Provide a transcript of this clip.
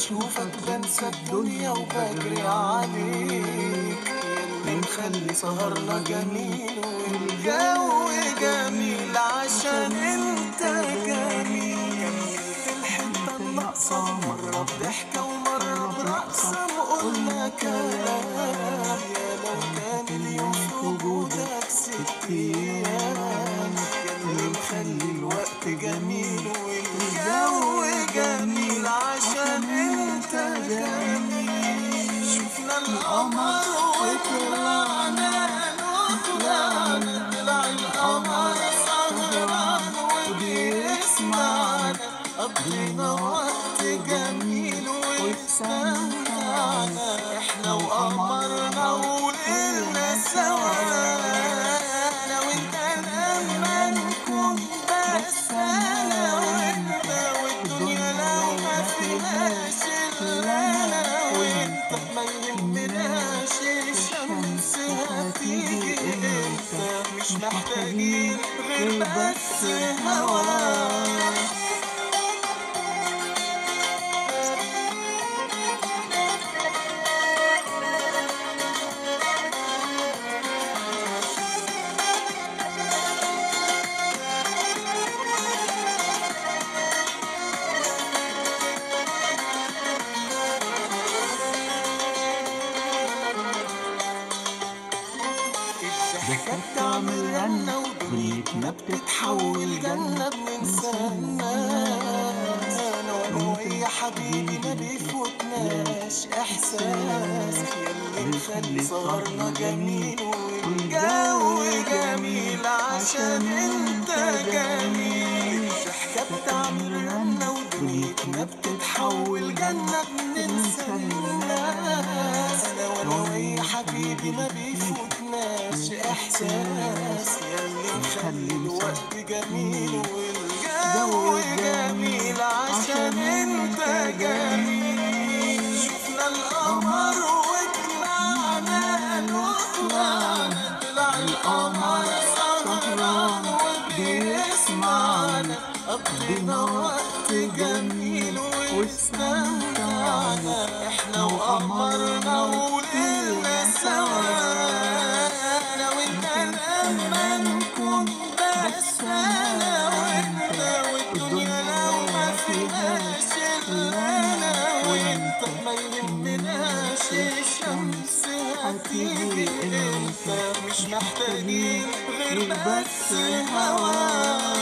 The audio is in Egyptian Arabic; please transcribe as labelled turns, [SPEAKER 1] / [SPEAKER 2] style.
[SPEAKER 1] بشوفك بنسى الدنيا وبجري عليك ياللي مخلي سهرنا جميل والجو جميل عشان انت جميل كملت الحتة الناقصة مرة بضحكة ومرة برقصة وقلنا كلام يا لو كان اليوم في وجودك ست ايام ياللي مخلي الوقت جميل والجو جميل عشان انت جميل شفنا القمر وطلعنا وطلعنا طلع القمر سهران وبيسمعنا قضينا وقت جميل واستمتعنا احنا وقمرنا وليلنا سوا انا وانت لما نكون بس انا وانت والدنيا لو ما فيهاش الا انا وانت ما يهمناش الشمس هتيجي امتى مش محتاجين غير بس هواك الضحكة بتعمل رنة ودنيتنا بتتحول جنة بننسى الناس أنا وأنا ويا حبيبي ما بيفوتناش إحساس ياللي مخلي سهرنا جميل والجو جميل عشان أنت جميل الضحكة بتعمل رنة ودنيتنا بتتحول جنة بننسى الناس أنا وأنا ويا حبيبي ما بيفوتناش إحساس ياللي مخلي الوقت جميل والجو جميل عشان أنت جميل شفنا القمر وطلعنا وطلعنا طلع القمر سهران وبيسمعنا قضينا وقت جميل واستمتعنا احنا وقمرنا وليلنا سوا انا وانت لما نكون بس انا وانت والدنيا لو ما فيهاش الا انا وانت ما يهمناش الشمس هتيجي امتى مش محتاجين غير بس هواك